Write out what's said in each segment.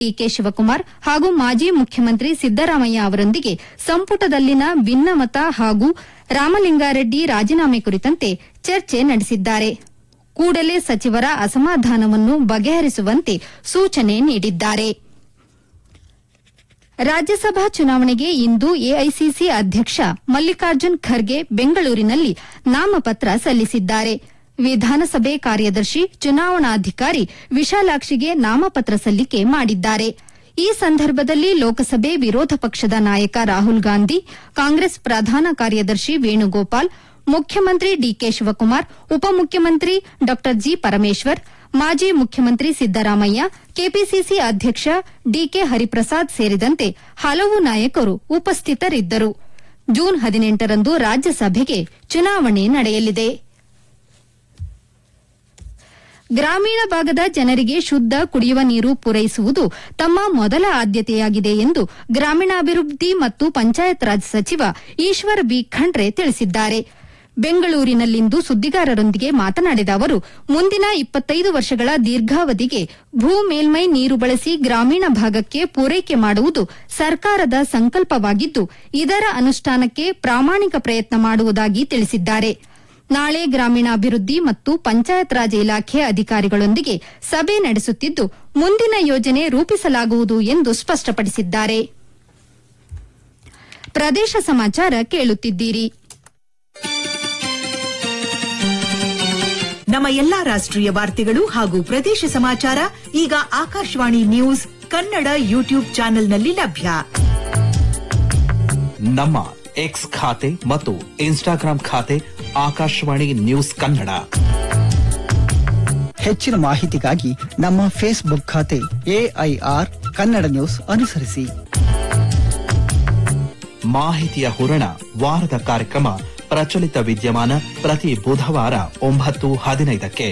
DK Shivakumar ಹಾಗೂ ಮಾಜಿ ಮುಖ್ಯಮಂತ್ರಿ ಸಿದ್ದರಾಮಯ್ಯ ಅವರೊಂದಿಗೆ ಸಂಪುಟದಲ್ಲಿನ ಭಿನ್ನಮತ ಹಾಗೂ ರಾಮಲಿಂಗಾರೆಡ್ಡಿ ರಾಜೀನಾಮೆ ಕುರಿತಂತೆ ಚರ್ಚೆ ನಡೆಸಿದ್ದಾರೆ ಕೂಡಲೇ ಸಚಿವರ ಅಸಮಾಧಾನವನ್ನು ಬಗೆಹರಿಸುವಂತೆ ಸೂಚನೆ ನೀಡಿದ್ದಾರೆ ರಾಜ್ಯಸಭಾ ಚುನಾವಣೆಗೆ ಇಂದು ಎಐಸಿಸಿ ಅಧ್ಯಕ್ಷ ಮಲ್ಲಿಕಾರ್ಜುನ್ ಖರ್ಗೆ ಬೆಂಗಳೂರಿನಲ್ಲಿ ನಾಮಪತ್ರ ಸಲ್ಲಿಸಿದ್ದಾರೆ ವಿಧಾನಸಭೆ ಕಾರ್ಯದರ್ಶಿ ಚುನಾವಣಾಧಿಕಾರಿ ವಿಶಾಲಾಕ್ಷಿಗೆ ನಾಮಪತ್ರ ಸಲ್ಲಿಕೆ ಮಾಡಿದ್ದಾರೆ ಈ ಸಂದರ್ಭದಲ್ಲಿ ಲೋಕಸಭೆ ವಿರೋಧ ಪಕ್ಷದ ನಾಯಕ ರಾಹುಲ್ ಗಾಂಧಿ ಕಾಂಗ್ರೆಸ್ ಪ್ರಧಾನ ಕಾರ್ಯದರ್ಶಿ ವೇಣುಗೋಪಾಲ್ ಮುಖ್ಯಮಂತ್ರಿ ಡಿಕೆ ಶಿವಕುಮಾರ್ ಉಪಮುಖ್ಯಮಂತ್ರಿ ಡಾ ಜಿ ಪರಮೇಶ್ವರ್ ಮಾಜಿ ಮುಖ್ಯಮಂತ್ರಿ ಸಿದ್ದರಾಮಯ್ಯ ಕೆಪಿಸಿಸಿ ಅಧ್ಯಕ್ಷ ಡಿಕೆ ಹರಿಪ್ರಸಾದ್ ಸೇರಿದಂತೆ ಹಲವು ನಾಯಕರು ಉಪಸ್ಥಿತರಿದ್ದರು ಜೂನ್ ಹದಿನೆಂಟರಂದು ರಾಜ್ಯಸಭೆಗೆ ಚುನಾವಣೆ ನಡೆಯಲಿದೆ ಗ್ರಾಮೀಣ ಭಾಗದ ಜನರಿಗೆ ಶುದ್ದ ಕುಡಿಯುವ ನೀರು ಪೂರೈಸುವುದು ತಮ್ಮ ಮೊದಲ ಆದ್ಯತೆಯಾಗಿದೆ ಎಂದು ಗ್ರಾಮೀಣಾಭಿವೃದ್ಧಿ ಮತ್ತು ಪಂಚಾಯತ್ ರಾಜ್ ಸಚಿವ ಈಶ್ವರ್ ಬಿ ಖಂಡ್ರೆ ತಿಳಿಸಿದ್ದಾರೆ ಬೆಂಗಳೂರಿನಲ್ಲಿಂದು ಸುದ್ದಿಗಾರರೊಂದಿಗೆ ಮಾತನಾಡಿದ ಅವರು ಮುಂದಿನ ಇಪ್ಪತ್ತೈದು ವರ್ಷಗಳ ದೀರ್ಘಾವಧಿಗೆ ಭೂ ಮೇಲ್ಮೈ ನೀರು ಬಳಸಿ ಗ್ರಾಮೀಣ ಭಾಗಕ್ಕೆ ಪೂರೈಕೆ ಮಾಡುವುದು ಸರ್ಕಾರದ ಸಂಕಲ್ಪವಾಗಿದ್ದು ಇದರ ಅನುಷ್ಠಾನಕ್ಕೆ ಪ್ರಾಮಾಣಿಕ ಪ್ರಯತ್ನ ಮಾಡುವುದಾಗಿ ತಿಳಿಸಿದ್ದಾರೆ ನಾಳೆ ಗ್ರಾಮೀಣಾಭಿವೃದ್ಧಿ ಮತ್ತು ಪಂಚಾಯತ್ ರಾಜ್ ಇಲಾಖೆ ಅಧಿಕಾರಿಗಳೊಂದಿಗೆ ಸಭೆ ನಡೆಸುತ್ತಿದ್ದು ಮುಂದಿನ ಯೋಜನೆ ರೂಪಿಸಲಾಗುವುದು ಎಂದು ಸ್ಪಷ್ಟಪಡಿಸಿದ್ದಾರೆ ಪ್ರದೇಶ ಸಮಾಚಾರ ಕೇಳುತ್ತಿದ್ದೀರಿ ನಮ್ಮ ಎಲ್ಲಾ ರಾಷ್ಟ್ರೀಯ ವಾರ್ತೆಗಳು ಹಾಗೂ ಪ್ರದೇಶ ಸಮಾಚಾರ ಈಗ ಆಕಾಶವಾಣಿ ನ್ಯೂಸ್ ಕನ್ನಡ ಯೂಟ್ಯೂಬ್ ಚಾನೆಲ್ನಲ್ಲಿ ಲಭ್ಯ ನಮ್ಮ ಎಕ್ಸ್ ಖಾತೆ ಮತ್ತು ಇನ್ಸ್ಟಾಗ್ರಾಂ ಖಾತೆ ಆಕಾಶವಾಣಿ ನ್ಯೂಸ್ ಕನ್ನಡ ಹೆಚ್ಚಿನ ಮಾಹಿತಿಗಾಗಿ ನಮ್ಮ ಫೇಸ್ಬುಕ್ ಖಾತೆ ಎಐಆರ್ ಕನ್ನಡ ನ್ಯೂಸ್ ಅನುಸರಿಸಿ ಮಾಹಿತಿಯ ಹೂರಣ ವಾರದ ಕಾರ್ಯಕ್ರಮ ಪ್ರಚಲಿತ ವಿದ್ಯಮಾನ ಪ್ರತಿ ಬುಧವಾರ ಒಂಬತ್ತು ಹದಿನೈದಕ್ಕೆ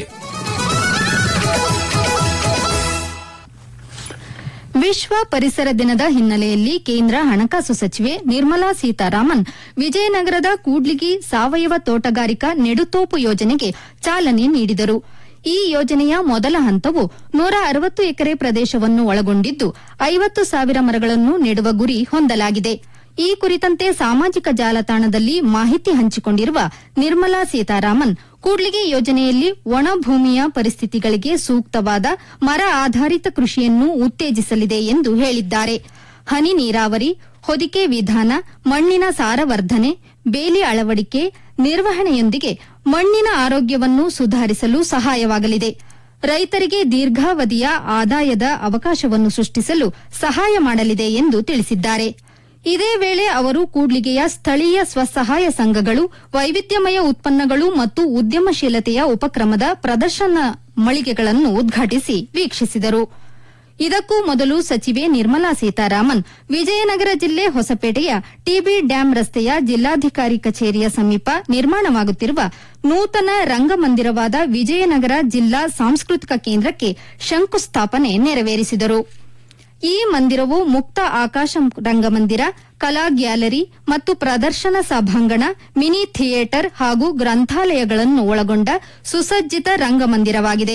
ವಿಶ್ವ ಪರಿಸರ ದಿನದ ಹಿನ್ನೆಲೆಯಲ್ಲಿ ಕೇಂದ್ರ ಹಣಕಾಸು ಸಚಿವೆ ನಿರ್ಮಲಾ ಸೀತಾರಾಮನ್ ವಿಜಯನಗರದ ಕೂಡ್ಲಿಗಿ ಸಾವಯವ ತೋಟಗಾರಿಕಾ ನೆಡುತೋಪು ಯೋಜನೆಗೆ ಚಾಲನೆ ನೀಡಿದರು ಈ ಯೋಜನೆಯ ಮೊದಲ ಹಂತವು ನೂರ ಅರವತ್ತು ಎಕರೆ ಪ್ರದೇಶವನ್ನು ಒಳಗೊಂಡಿದ್ದು ಐವತ್ತು ಸಾವಿರ ಮರಗಳನ್ನು ನೆಡುವ ಗುರಿ ಹೊಂದಲಾಗಿದೆ ಈ ಕುರಿತಂತೆ ಸಾಮಾಜಿಕ ಜಾಲತಾಣದಲ್ಲಿ ಮಾಹಿತಿ ಹಂಚಿಕೊಂಡಿರುವ ನಿರ್ಮಲಾ ಸೀತಾರಾಮನ್ ಕೂಡ್ಲಿಗಿ ಯೋಜನೆಯಲ್ಲಿ ಒಣ ಭೂಮಿಯ ಪರಿಸ್ಥಿತಿಗಳಿಗೆ ಸೂಕ್ತವಾದ ಮರ ಆಧಾರಿತ ಕೃಷಿಯನ್ನು ಉತ್ತೇಜಿಸಲಿದೆ ಎಂದು ಹೇಳಿದ್ದಾರೆ ಹನಿ ನೀರಾವರಿ ಹೊದಿಕೆ ವಿಧಾನ ಮಣ್ಣಿನ ಸಾರವರ್ಧನೆ ಬೇಲಿ ಅಳವಡಿಕೆ ನಿರ್ವಹಣೆಯೊಂದಿಗೆ ಮಣ್ಣಿನ ಆರೋಗ್ಯವನ್ನು ಸುಧಾರಿಸಲು ಸಹಾಯವಾಗಲಿದೆ ರೈತರಿಗೆ ದೀರ್ಘಾವಧಿಯ ಆದಾಯದ ಅವಕಾಶವನ್ನು ಸೃಷ್ಟಿಸಲು ಸಹಾಯ ಮಾಡಲಿದೆ ಎಂದು ತಿಳಿಸಿದ್ದಾರೆ ಇದೇ ವೇಳೆ ಅವರು ಕೂಡ್ಲಿಗೆಯ ಸ್ಥಳೀಯ ಸ್ವಸಹಾಯ ಸಂಘಗಳು ವೈವಿಧ್ಯಮಯ ಉತ್ಪನ್ನಗಳು ಮತ್ತು ಉದ್ಯಮಶೀಲತೆಯ ಉಪಕ್ರಮದ ಪ್ರದರ್ಶನ ಮಳಿಗೆಗಳನ್ನು ಉದ್ಘಾಟಿಸಿ ವೀಕ್ಷಿಸಿದರು ಇದಕ್ಕೂ ಮೊದಲು ಸಚಿವೆ ನಿರ್ಮಲಾ ಸೀತಾರಾಮನ್ ವಿಜಯನಗರ ಜಿಲ್ಲೆ ಹೊಸಪೇಟೆಯ ಟಿಬಿ ಡ್ಯಾಂ ರಸ್ತೆಯ ಜಿಲ್ಲಾಧಿಕಾರಿ ಕಚೇರಿಯ ಸಮೀಪ ನಿರ್ಮಾಣವಾಗುತ್ತಿರುವ ನೂತನ ರಂಗಮಂದಿರವಾದ ವಿಜಯನಗರ ಜಿಲ್ಲಾ ಸಾಂಸ್ಕೃತಿಕ ಕೇಂದ್ರಕ್ಕೆ ಶಂಕುಸ್ಥಾಪನೆ ನೆರವೇರಿಸಿದರು ಈ ಮಂದಿರವು ಮುಕ್ತ ಆಕಾಶ ರಂಗಮಂದಿರ ಕಲಾ ಗ್ಯಾಲರಿ ಮತ್ತು ಪ್ರದರ್ಶನ ಸಭಾಂಗಣ ಮಿನಿ ಥಿಯೇಟರ್ ಹಾಗೂ ಗ್ರಂಥಾಲಯಗಳನ್ನು ಒಳಗೊಂಡ ಸುಸಜ್ಜಿತ ರಂಗಮಂದಿರವಾಗಿದೆ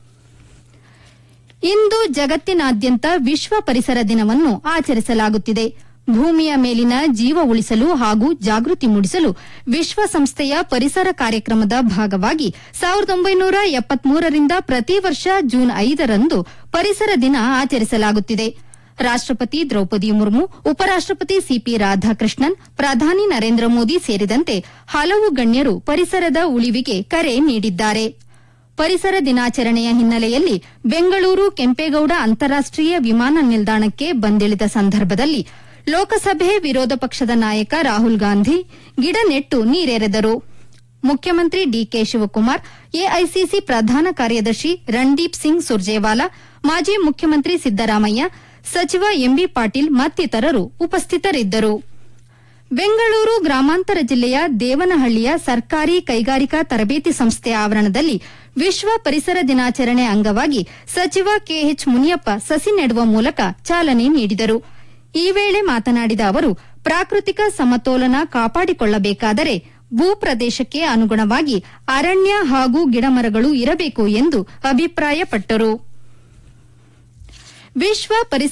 ಇಂದು ಜಗತ್ತಿನಾದ್ಯಂತ ವಿಶ್ವ ಪರಿಸರ ದಿನವನ್ನು ಆಚರಿಸಲಾಗುತ್ತಿದೆ ಭೂಮಿಯ ಮೇಲಿನ ಜೀವ ಉಳಿಸಲು ಹಾಗೂ ಜಾಗೃತಿ ಮೂಡಿಸಲು ವಿಶ್ವಸಂಸ್ಥೆಯ ಪರಿಸರ ಕಾರ್ಯಕ್ರಮದ ಭಾಗವಾಗಿ ಸಾವಿರದ ಒಂಬೈನೂರ ಎಪ್ಪತ್ಮೂರರಿಂದ ಪ್ರತಿ ವರ್ಷ ಜೂನ್ ಐದರಂದು ಪರಿಸರ ದಿನ ಆಚರಿಸಲಾಗುತ್ತಿದೆ ರಾಷ್ಟಪತಿ ದ್ರೌಪದಿ ಮುರ್ಮು ಉಪರಾಷ್ಟಪತಿ ಸಿಪಿ ರಾಧಾಕೃಷ್ಣನ್ ಪ್ರಧಾನಿ ನರೇಂದ್ರ ಮೋದಿ ಸೇರಿದಂತೆ ಹಲವು ಗಣ್ಯರು ಪರಿಸರದ ಉಳಿವಿಗೆ ಕರೆ ನೀಡಿದ್ದಾರೆ ಪರಿಸರ ದಿನಾಚರಣೆಯ ಹಿನ್ನೆಲೆಯಲ್ಲಿ ಬೆಂಗಳೂರು ಕೆಂಪೇಗೌಡ ಅಂತಾರಾಷ್ಟೀಯ ವಿಮಾನ ನಿಲ್ದಾಣಕ್ಕೆ ಬಂದಿಳಿದ ಸಂದರ್ಭದಲ್ಲಿ ಲೋಕಸಭೆ ವಿರೋಧ ಪಕ್ಷದ ನಾಯಕ ರಾಹುಲ್ ಗಾಂಧಿ ಗಿಡ ನೆಟ್ಟು ನೀರೆರೆದರು ಮುಖ್ಯಮಂತ್ರಿ ಡಿಕೆ ಶಿವಕುಮಾರ್ ಎಐಸಿಸಿ ಪ್ರಧಾನ ಕಾರ್ಯದರ್ಶಿ ರಣದೀಪ್ ಸಿಂಗ್ ಸುರ್ಜೇವಾಲಾ ಮಾಜಿ ಮುಖ್ಯಮಂತ್ರಿ ಸಿದ್ದರಾಮಯ್ಯ ಸಚಿವ ಎಂಬಿ ಪಾಟೀಲ್ ಮತ್ತಿತರರು ಉಪಸ್ಥಿತರಿದ್ದರು ಬೆಂಗಳೂರು ಗ್ರಾಮಾಂತರ ಜಿಲ್ಲೆಯ ದೇವನಹಳ್ಳಿಯ ಸರ್ಕಾರಿ ಕೈಗಾರಿಕಾ ತರಬೇತಿ ಸಂಸ್ಥೆ ಆವರಣದಲ್ಲಿ ವಿಶ್ವ ಪರಿಸರ ದಿನಾಚರಣೆ ಅಂಗವಾಗಿ ಸಚಿವ ಕೆಎಚ್ ಮುನಿಯಪ್ಪ ಸಸಿ ನೆಡುವ ಮೂಲಕ ಚಾಲನೆ ನೀಡಿದರು ಈ ವೇಳೆ ಮಾತನಾಡಿದ ಅವರು ಪ್ರಾಕೃತಿಕ ಸಮತೋಲನ ಕಾಪಾಡಿಕೊಳ್ಳಬೇಕಾದರೆ ಭೂಪ್ರದೇಶಕ್ಕೆ ಅನುಗುಣವಾಗಿ ಅರಣ್ಯ ಹಾಗೂ ಗಿಡಮರಗಳು ಇರಬೇಕು ಎಂದು ಅಭಿಪ್ರಾಯಪಟ್ಟರು ವಿಶ್ವ ಪರಿಸರ